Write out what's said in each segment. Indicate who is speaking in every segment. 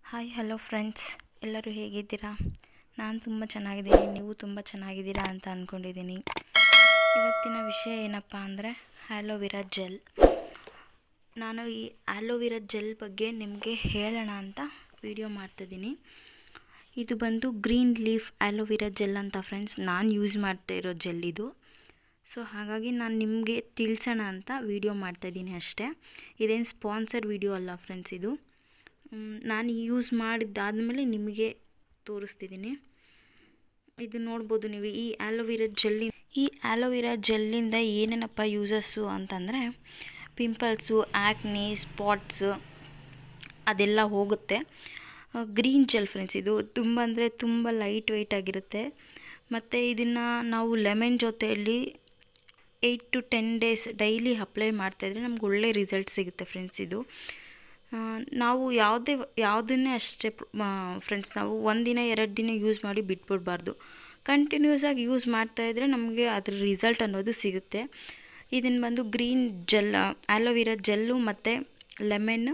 Speaker 1: hi hello friends ಎಲ್ಲರೂ ಹೇಗಿದ್ದೀರಾ ನಾನು ತುಂಬ ಚೆನ್ನಾಗಿದ್ದೀನಿ ನೀವು ತುಂಬ ಚೆನ್ನಾಗಿದ್ದೀರಾ ಅಂತ ಅಂದ್ಕೊಂಡಿದ್ದೀನಿ ಇವತ್ತಿನ ವಿಷಯ ಏನಪ್ಪ ಅಂದರೆ ಆ್ಯಲೋವಿರಾ ಜೆಲ್ ನಾನು ಈ ಆ್ಯಲೋವಿರಾ ಜೆಲ್ ಬಗ್ಗೆ ನಿಮಗೆ ಹೇಳೋಣ ಅಂತ ವಿಡಿಯೋ ಮಾಡ್ತಿದ್ದೀನಿ ಇದು ಬಂದು ಗ್ರೀನ್ ಲೀಫ್ ಆ್ಯಲೋವಿರಾ ಜೆಲ್ ಅಂತ ಫ್ರೆಂಡ್ಸ್ ನಾನು ಯೂಸ್ ಮಾಡ್ತಾ ಇರೋ ಜೆಲ್ ಇದು ಸೊ ಹಾಗಾಗಿ ನಾನು ನಿಮಗೆ ತಿಳಿಸೋಣ ಅಂತ ವಿಡಿಯೋ ಮಾಡ್ತಾಯಿದ್ದೀನಿ ಅಷ್ಟೇ ಇದೇನು ಸ್ಪಾನ್ಸರ್ ವಿಡಿಯೋ ಅಲ್ಲ ಫ್ರೆಂಡ್ಸ್ ಇದು ನಾನು ಯೂಸ್ ಮಾಡಿದ್ದಾದಮೇಲೆ ನಿಮಗೆ ತೋರಿಸ್ತಿದ್ದೀನಿ ಇದು ನೋಡ್ಬೋದು ನೀವು ಈ ಆ್ಯಲೋವಿರಾ ಜೆಲ್ಲಿ ಈ ಆ್ಯಲೋವಿರಾ ಜೆಲ್ಲಿಂದ ಏನೇನಪ್ಪ ಯೂಸಸ್ಸು ಅಂತಂದರೆ ಪಿಂಪಲ್ಸು ಆ್ಯಕ್ನಿ ಸ್ಪಾಟ್ಸು ಅದೆಲ್ಲ ಹೋಗುತ್ತೆ ಗ್ರೀನ್ ಜೆಲ್ ಫ್ರೆಂಡ್ಸ್ ಇದು ತುಂಬ ಅಂದರೆ ತುಂಬ ಲೈಟ್ ವೆಯ್ಟ್ ಆಗಿರುತ್ತೆ ಮತ್ತು ಇದನ್ನು ನಾವು ಲೆಮನ್ ಜೊತೆಯಲ್ಲಿ eight to ten days daily apply ಮಾಡ್ತಾಯಿದ್ರೆ ನಮ್ಗೆ ಒಳ್ಳೆ ರಿಸಲ್ಟ್ ಸಿಗುತ್ತೆ ಫ್ರೆಂಡ್ಸ್ ಇದು ನಾವು ಯಾವುದೇ ಯಾವುದನ್ನೇ ಅಷ್ಟೇ ಫ್ರೆಂಡ್ಸ್ ನಾವು ಒಂದಿನ ಎರಡು ದಿನ ಯೂಸ್ ಮಾಡಿ ಬಿಟ್ಬಿಡ್ಬಾರ್ದು ಕಂಟಿನ್ಯೂಸ್ ಆಗಿ ಯೂಸ್ ಮಾಡ್ತಾಯಿದ್ರೆ ನಮಗೆ ಅದ್ರ ರಿಸಲ್ಟ್ ಅನ್ನೋದು ಸಿಗುತ್ತೆ ಇದನ್ನು ಬಂದು ಗ್ರೀನ್ ಜೆಲ್ ಆ್ಯಲೋವಿರಾ ಜೆಲ್ಲು ಮತ್ತು ಲೆಮನ್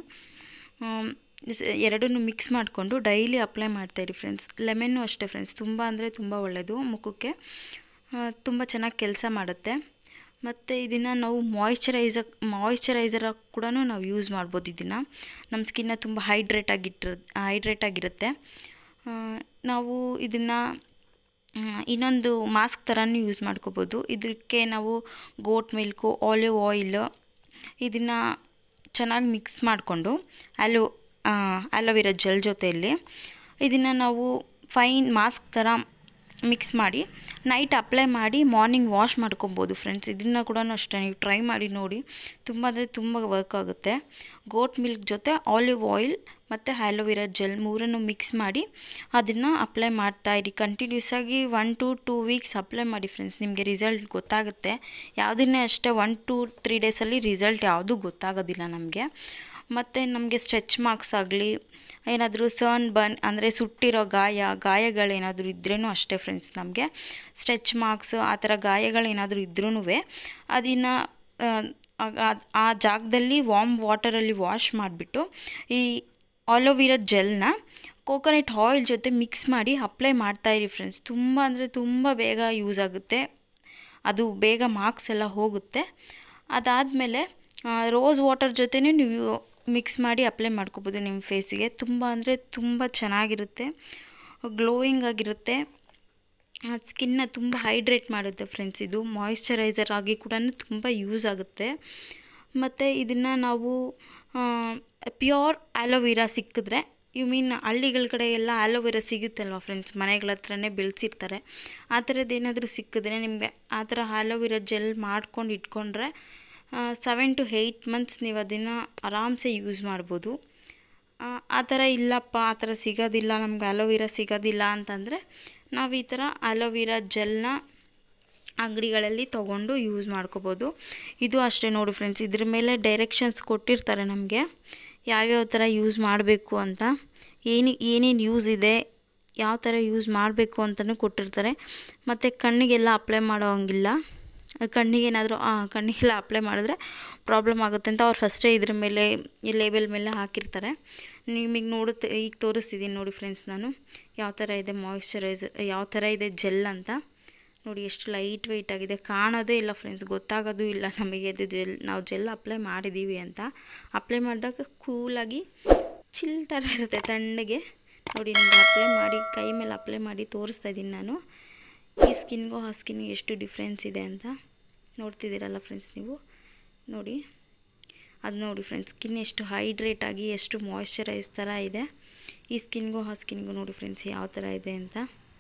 Speaker 1: ಎರಡನ್ನೂ ಮಿಕ್ಸ್ ಮಾಡಿಕೊಂಡು ಡೈಲಿ ಅಪ್ಲೈ ಮಾಡ್ತಾಯಿರಿ ಫ್ರೆಂಡ್ಸ್ ಲೆಮನ್ನು ಅಷ್ಟೇ ಫ್ರೆಂಡ್ಸ್ ತುಂಬ ಅಂದರೆ ತುಂಬ ಒಳ್ಳೆಯದು ಮುಖಕ್ಕೆ ತುಂಬ ಚೆನ್ನಾಗಿ ಕೆಲಸ ಮಾಡುತ್ತೆ ಮತ್ತು ಇದನ್ನು ನಾವು ಮಾಯ್ಚರೈಸರ್ ಮಾಯ್ಚರೈಸರ್ ಕೂಡ ನಾವು ಯೂಸ್ ಮಾಡ್ಬೋದು ಇದನ್ನು ನಮ್ಮ ಸ್ಕಿನ್ನ ತುಂಬ ಹೈಡ್ರೇಟ್ ಆಗಿಟ್ಟಿರ ಹೈಡ್ರೇಟ್ ಆಗಿರುತ್ತೆ ನಾವು ಇದನ್ನು ಇನ್ನೊಂದು ಮಾಸ್ಕ್ ಥರನೂ ಯೂಸ್ ಮಾಡ್ಕೋಬೋದು ಇದಕ್ಕೆ ನಾವು ಗೋಟ್ ಮಿಲ್ಕು ಆಲಿವ್ ಆಯಿಲ್ ಇದನ್ನು ಚೆನ್ನಾಗಿ ಮಿಕ್ಸ್ ಮಾಡಿಕೊಂಡು ಆಲೋ ಆಲೋವಿರಾ ಜೆಲ್ ಜೊತೆಯಲ್ಲಿ ಇದನ್ನು ನಾವು ಫೈನ್ ಮಾಸ್ಕ್ ಥರ ಮಿಕ್ಸ್ ಮಾಡಿ ನೈಟ್ ಅಪ್ಲೈ ಮಾಡಿ ಮಾರ್ನಿಂಗ್ ವಾಶ್ ಮಾಡ್ಕೊಬೋದು ಫ್ರೆಂಡ್ಸ್ ಇದನ್ನು ಕೂಡ ಅಷ್ಟೇ ನೀವು ಟ್ರೈ ಮಾಡಿ ನೋಡಿ ತುಂಬ ಅಂದರೆ ತುಂಬ ವರ್ಕ್ ಆಗುತ್ತೆ ಗೋಟ್ ಮಿಲ್ಕ್ ಜೊತೆ ಆಲಿವ್ ಆಯಿಲ್ ಮತ್ತು ಆ್ಯಲೋವಿರಾ ಜೆಲ್ ಮೂರನ್ನು ಮಿಕ್ಸ್ ಮಾಡಿ ಅದನ್ನು ಅಪ್ಲೈ ಮಾಡ್ತಾಯಿರಿ ಕಂಟಿನ್ಯೂಸ್ ಆಗಿ one to two weeks apply ಮಾಡಿ ಫ್ರೆಂಡ್ಸ್ ನಿಮಗೆ ರಿಸಲ್ಟ್ ಗೊತ್ತಾಗುತ್ತೆ ಯಾವುದನ್ನೇ ಅಷ್ಟೇ ಒನ್ ಟು ತ್ರೀ ಡೇಸಲ್ಲಿ ರಿಸಲ್ಟ್ ಯಾವುದೂ ಗೊತ್ತಾಗೋದಿಲ್ಲ ನಮಗೆ ಮತ್ತು ನಮಗೆ ಸ್ಟ್ರೆಚ್ ಮಾರ್ಕ್ಸ್ ಆಗಲಿ ಏನಾದರೂ ಸರ್ನ್ ಬನ್ ಅಂದರೆ ಸುಟ್ಟಿರೋ ಗಾಯ ಗಾಯಗಳೇನಾದರೂ ಇದ್ರೂ ಅಷ್ಟೇ ಫ್ರೆಂಡ್ಸ್ ನಮಗೆ ಸ್ಟ್ರೆಚ್ ಮಾರ್ಕ್ಸ್ ಆ ಥರ ಗಾಯಗಳೇನಾದರೂ ಇದ್ರೂ ಅದನ್ನು ಆ ಜಾಗದಲ್ಲಿ ವಾಮ್ ವಾಟರಲ್ಲಿ ವಾಶ್ ಮಾಡಿಬಿಟ್ಟು ಈ ಆಲೋವಿರಾ ಜೆಲ್ನ ಕೋಕೋನಟ್ ಆಯಿಲ್ ಜೊತೆ ಮಿಕ್ಸ್ ಮಾಡಿ ಅಪ್ಲೈ ಮಾಡ್ತಾಯಿರಿ ಫ್ರೆಂಡ್ಸ್ ತುಂಬ ಅಂದರೆ ತುಂಬ ಬೇಗ ಯೂಸ್ ಆಗುತ್ತೆ ಅದು ಬೇಗ ಮಾರ್ಕ್ಸ್ ಎಲ್ಲ ಹೋಗುತ್ತೆ ಅದಾದಮೇಲೆ ರೋಸ್ ವಾಟರ್ ಜೊತೆನೂ ನೀವು ಮಿಕ್ಸ್ ಮಾಡಿ ಅಪ್ಲೈ ಮಾಡ್ಕೋಬೋದು ನಿಮ್ಮ ಫೇಸಿಗೆ ತುಂಬ ಅಂದರೆ ತುಂಬ ಚೆನ್ನಾಗಿರುತ್ತೆ ಗ್ಲೋಯಿಂಗ್ ಆಗಿರುತ್ತೆ ಸ್ಕಿನ್ನ ತುಂಬ ಹೈಡ್ರೇಟ್ ಮಾಡುತ್ತೆ ಫ್ರೆಂಡ್ಸ್ ಇದು ಮಾಯಿಶ್ಚರೈಸರ್ ಆಗಿ ಕೂಡ ತುಂಬ ಯೂಸ್ ಆಗುತ್ತೆ ಮತ್ತು ಇದನ್ನು ನಾವು ಪ್ಯೂರ್ ಆ್ಯಲೋವಿರಾ ಸಿಕ್ಕಿದ್ರೆ ಯು ಮೀನ್ ಹಳ್ಳಿಗಳ ಕಡೆ ಎಲ್ಲ ಆ್ಯಲೋವೆರಾ ಸಿಗುತ್ತಲ್ವ ಫ್ರೆಂಡ್ಸ್ ಮನೆಗಳ ಹತ್ರನೇ ಬೆಳೆಸಿರ್ತಾರೆ ಆ ಥರದ್ದು ಏನಾದರೂ ಸಿಕ್ಕಿದ್ರೆ ನಿಮಗೆ ಆ ಥರ ಆ್ಯಲೋವಿರಾ ಜೆಲ್ ಮಾಡ್ಕೊಂಡು ಇಟ್ಕೊಂಡ್ರೆ ಸೆವೆನ್ ಟು ಏಯ್ಟ್ ಮಂತ್ಸ್ ನೀವು ಅದನ್ನು ಆರಾಮ್ಸೆ ಯೂಸ್ ಮಾಡ್ಬೋದು ಆ ಥರ ಇಲ್ಲಪ್ಪ ಆ ಥರ ಸಿಗೋದಿಲ್ಲ ನಮ್ಗೆ ಆಲೋವಿರಾ ಸಿಗೋದಿಲ್ಲ ಅಂತಂದರೆ ನಾವು ಈ ಥರ ಆಲೋವಿರಾ ಜೆಲ್ನ ಅಂಗಡಿಗಳಲ್ಲಿ ತೊಗೊಂಡು ಯೂಸ್ ಮಾಡ್ಕೋಬೋದು ಇದು ಅಷ್ಟೇ ನೋಡಿ ಫ್ರೆಂಡ್ಸ್ ಇದ್ರ ಮೇಲೆ ಡೈರೆಕ್ಷನ್ಸ್ ಕೊಟ್ಟಿರ್ತಾರೆ ನಮಗೆ ಯಾವ್ಯಾವ ಥರ ಯೂಸ್ ಮಾಡಬೇಕು ಅಂತ ಏನು ಏನೇನು ಯೂಸ್ ಇದೆ ಯಾವ ಥರ ಯೂಸ್ ಮಾಡಬೇಕು ಅಂತಲೂ ಕೊಟ್ಟಿರ್ತಾರೆ ಮತ್ತು ಕಣ್ಣಿಗೆಲ್ಲ ಅಪ್ಲೈ ಮಾಡೋ ಹಂಗಿಲ್ಲ ಕಣ್ಣಿಗೇನಾದರೂ ಕಣ್ಣಿಗೆಲ್ಲ ಅಪ್ಲೈ ಮಾಡಿದ್ರೆ ಪ್ರಾಬ್ಲಮ್ ಆಗುತ್ತೆ ಅಂತ ಅವ್ರು ಫಸ್ಟೇ ಇದ್ರ ಮೇಲೆ ಈ ಲೇಬಲ್ ಮೇಲೆ ಹಾಕಿರ್ತಾರೆ ನಿಮಗೆ ನೋಡುತ್ತೆ ಈಗ ತೋರಿಸ್ತಿದ್ದೀನಿ ನೋಡಿ ಫ್ರೆಂಡ್ಸ್ ನಾನು ಯಾವ ಥರ ಇದೆ ಮಾಯಿಶ್ಚರೈಸರ್ ಯಾವ ಥರ ಇದೆ ಜೆಲ್ ಅಂತ ನೋಡಿ ಎಷ್ಟು ಲೈಟ್ ವೆಯ್ಟ್ ಆಗಿದೆ ಕಾಣೋದೇ ಇಲ್ಲ ಫ್ರೆಂಡ್ಸ್ ಗೊತ್ತಾಗೋದು ಇಲ್ಲ ನಮಗೆ ಅದು ಜೆಲ್ ನಾವು ಜೆಲ್ ಅಪ್ಲೈ ಮಾಡಿದ್ದೀವಿ ಅಂತ ಅಪ್ಲೈ ಮಾಡಿದಾಗ ಕೂಲಾಗಿ ಚಿಲ್ ಥರ ಇರುತ್ತೆ ತಣ್ಣಗೆ ನೋಡಿ ನಿಮಗೆ ಅಪ್ಲೈ ಮಾಡಿ ಕೈ ಮೇಲೆ ಅಪ್ಲೈ ಮಾಡಿ ತೋರಿಸ್ತಾ ಇದ್ದೀನಿ ನಾನು ಈ ಸ್ಕಿನ್ಗೂ ಆ ಸ್ಕಿನ್ಗೆ ಎಷ್ಟು ಡಿಫ್ರೆನ್ಸ್ ಇದೆ ಅಂತ ನೋಡ್ತಿದ್ದೀರಲ್ಲ ಫ್ರೆಂಡ್ಸ್ ನೀವು ನೋಡಿ ಅದು ನೋಡಿ ಫ್ರೆಂಡ್ಸ್ ಸ್ಕಿನ್ ಎಷ್ಟು ಹೈಡ್ರೇಟ್ ಆಗಿ ಎಷ್ಟು ಮಾಯ್ಶ್ಚರೈಸ್ ಥರ ಇದೆ ಈ ಸ್ಕಿನ್ಗೂ ಆ ಸ್ಕಿನ್ಗೂ ನೋಡಿ ಫ್ರೆಂಡ್ಸ್ ಯಾವ ಥರ ಇದೆ ಅಂತ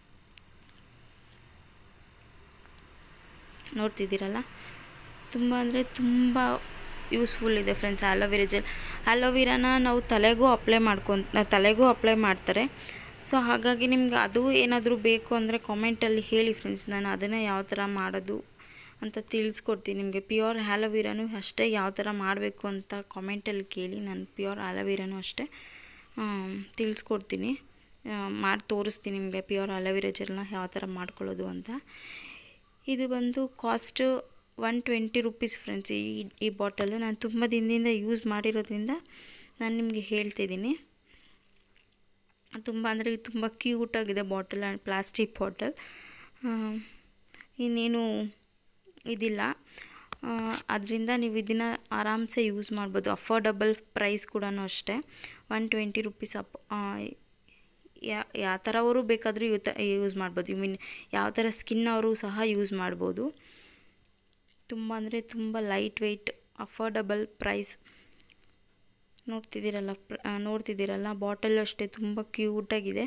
Speaker 1: ನೋಡ್ತಿದ್ದೀರಲ್ಲ ತುಂಬ ಅಂದರೆ ತುಂಬ ಯೂಸ್ಫುಲ್ ಇದೆ ಫ್ರೆಂಡ್ಸ್ ಆಲೋವಿರಾ ಜೆಲ್ ಆಲೋವಿರಾನ ನಾವು ತಲೆಗೂ ಅಪ್ಲೈ ಮಾಡ್ಕೊತ ತಲೆಗೂ ಅಪ್ಲೈ ಮಾಡ್ತಾರೆ ಸೊ ಹಾಗಾಗಿ ನಿಮ್ಗೆ ಅದು ಏನಾದರೂ ಬೇಕು ಅಂದರೆ ಕಾಮೆಂಟಲ್ಲಿ ಹೇಳಿ ಫ್ರೆಂಡ್ಸ್ ನಾನು ಅದನ್ನು ಯಾವ ಥರ ಮಾಡೋದು ಅಂತ ತಿಳಿಸ್ಕೊಡ್ತೀನಿ ನಿಮಗೆ ಪ್ಯೂರ್ ಆ್ಯಲೋವಿರಾನು ಅಷ್ಟೇ ಯಾವ ಥರ ಮಾಡಬೇಕು ಅಂತ ಕಾಮೆಂಟಲ್ಲಿ ಕೇಳಿ ನಾನು ಪ್ಯೂರ್ ಆ್ಯಲೋವಿರಾನು ಅಷ್ಟೇ ತಿಳಿಸ್ಕೊಡ್ತೀನಿ ಮಾಡಿ ತೋರಿಸ್ತೀನಿ ನಿಮಗೆ ಪ್ಯೂರ್ ಆಲೋವಿರಾ ಜೆಲ್ನ ಯಾವ ಥರ ಮಾಡ್ಕೊಳ್ಳೋದು ಅಂತ ಇದು ಬಂದು cost one twenty rupees friends ಈ ಈ ಬಾಟಲು ನಾನು ತುಂಬ ದಿನದಿಂದ ಯೂಸ್ ಮಾಡಿರೋದ್ರಿಂದ ನಾನು ನಿಮಗೆ ಹೇಳ್ತಿದ್ದೀನಿ ತುಂಬ ಅಂದರೆ ತುಂಬ ಕ್ಯೂಟಾಗಿದೆ ಬಾಟಲ್ ಆ್ಯಂಡ್ ಪ್ಲಾಸ್ಟಿಕ್ ಬಾಟಲ್ ಇನ್ನೇನು ಇದಿಲ್ಲ ಅದರಿಂದ ನೀವು ಇದನ್ನು ಆರಾಮ್ಸೆ ಯೂಸ್ ಮಾಡ್ಬೋದು ಅಫೋರ್ಡಬಲ್ ಪ್ರೈಸ್ ಕೂಡ ಅಷ್ಟೇ ಒನ್ ಟ್ವೆಂಟಿ ರುಪೀಸ್ ಅಪ್ ಯಾವ ಥರ ಅವರು ಬೇಕಾದರೂ ಯೂತ ಯೂಸ್ ಮಾಡ್ಬೋದು ಯು ಮೀನ್ ಯಾವ ಥರ ಸ್ಕಿನ್ ಅವರು ಸಹ ಯೂಸ್ ಮಾಡ್ಬೋದು ತುಂಬ ಅಂದರೆ ತುಂಬ ಲೈಟ್ ವೆಯ್ಟ್ ಅಫೋರ್ಡಬಲ್ ಪ್ರೈಸ್ ನೋಡ್ತಿದ್ದೀರಲ್ಲ ನೋಡ್ತಿದ್ದೀರಲ್ಲ ಬಾಟಲ್ ಅಷ್ಟೇ ತುಂಬ ಕ್ಯೂಟಾಗಿದೆ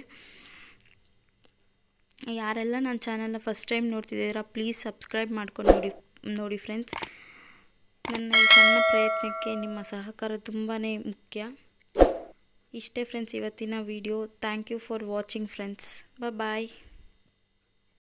Speaker 1: ಯಾರೆಲ್ಲ ನನ್ನ ಚಾನಲ್ನ ಫಸ್ಟ್ ಟೈಮ್ ನೋಡ್ತಿದ್ದೀರಾ ಪ್ಲೀಸ್ ಸಬ್ಸ್ಕ್ರೈಬ್ ಮಾಡ್ಕೊಂಡು ನೋಡಿ ನೋಡಿ ಫ್ರೆಂಡ್ಸ್ ನನ್ನ ಈ ಸಣ್ಣ ಪ್ರಯತ್ನಕ್ಕೆ ನಿಮ್ಮ ಸಹಕಾರ ತುಂಬಾ ಮುಖ್ಯ ಇಷ್ಟೇ ಫ್ರೆಂಡ್ಸ್ ಇವತ್ತಿನ video thank you for watching friends bye